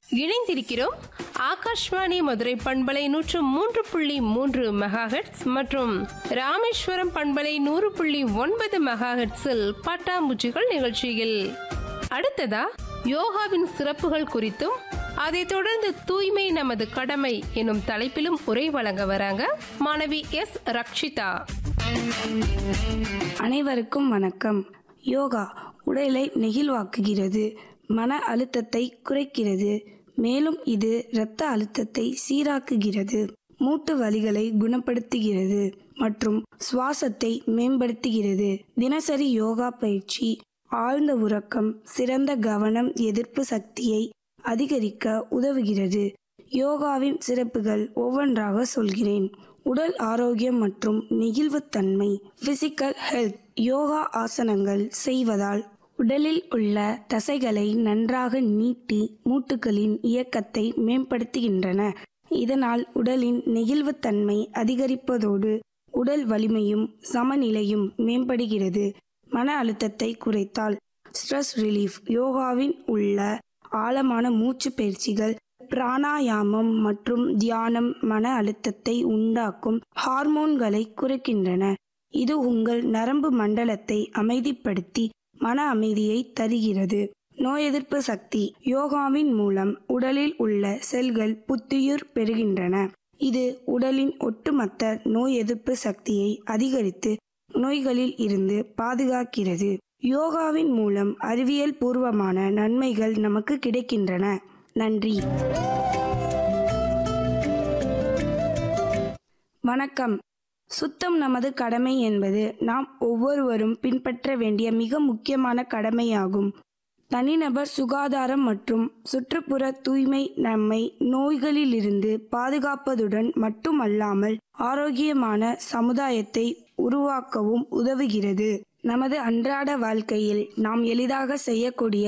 இணைந்திருக்கிறோம் ஆகாஷ்வாணி மதுரை பண்பலை நூற்று மூன்று புள்ளி மூன்று மெகாஹெட்ஸ் மற்றும் ராமேஸ்வரம் பண்பலை நூறு புள்ளி ஒன்பது மெகாஹெட்ஸில் பட்டாம்பூச்சிகள் நிகழ்ச்சியில் அடுத்ததா யோகாவின் சிறப்புகள் குறித்தும் அதைத் தொடர்ந்து தூய்மை நமது கடமை எனும் தலைப்பிலும் உரை வழங்க வராங்க மாணவி எஸ் ரக்ஷிதா அனைவருக்கும் வணக்கம் யோகா உடலை நெகிழ்வாக்குகிறது மன அழுத்தத்தை குறைக்கிறது மேலும் இது இரத்த அழுத்தத்தை சீராக்குகிறது மூட்டு வலிகளை குணப்படுத்துகிறது மற்றும் சுவாசத்தை மேம்படுத்துகிறது தினசரி யோகா பயிற்சி ஆழ்ந்த உறக்கம் சிறந்த கவனம் எதிர்ப்பு சக்தியை அதிகரிக்க உதவுகிறது யோகாவின் சிறப்புகள் ஒவ்வொன்றாக சொல்கிறேன் உடல் ஆரோக்கியம் மற்றும் நெகிழ்வுத்தன்மை பிசிக்கல் ஹெல்த் யோகா ஆசனங்கள் செய்வதால் உடலில் உள்ள தசைகளை நன்றாக நீட்டி மூட்டுகளின் இயக்கத்தை மேம்படுத்துகின்றன இதனால் உடலின் நெகிழ்வுத்தன்மை அதிகரிப்பதோடு உடல் வலிமையும் சமநிலையும் மேம்படுகிறது மன அழுத்தத்தை குறைத்தால் ஸ்ட்ரெஸ் ரிலீஃப் யோகாவின் உள்ள ஆழமான மூச்சு பயிற்சிகள் பிராணாயாமம் மற்றும் தியானம் மன அழுத்தத்தை உண்டாக்கும் ஹார்மோன்களை குறைக்கின்றன இது உங்கள் நரம்பு மண்டலத்தை அமைதிப்படுத்தி மன அமைதியை தருகிறது நோய் எதிர்ப்பு சக்தி யோகாவின் மூலம் உடலில் உள்ள செல்கள் புத்துயிர் பெறுகின்றன இது உடலின் ஒட்டுமொத்த நோய் எதிர்ப்பு சக்தியை அதிகரித்து நோய்களில் இருந்து பாதுகாக்கிறது யோகாவின் மூலம் அறிவியல் பூர்வமான நன்மைகள் நமக்கு கிடைக்கின்றன நன்றி வணக்கம் சுத்தம் நமது கடமை என்பது நாம் ஒவ்வொருவரும் பின்பற்ற வேண்டிய மிக முக்கியமான கடமையாகும் தனிநபர் சுகாதாரம் மற்றும் சுற்றுப்புற தூய்மை நம்மை நோய்களிலிருந்து பாதுகாப்பதுடன் மட்டுமல்லாமல் ஆரோக்கியமான சமுதாயத்தை உருவாக்கவும் உதவுகிறது நமது அன்றாட வாழ்க்கையில் நாம் எளிதாக செய்யக்கூடிய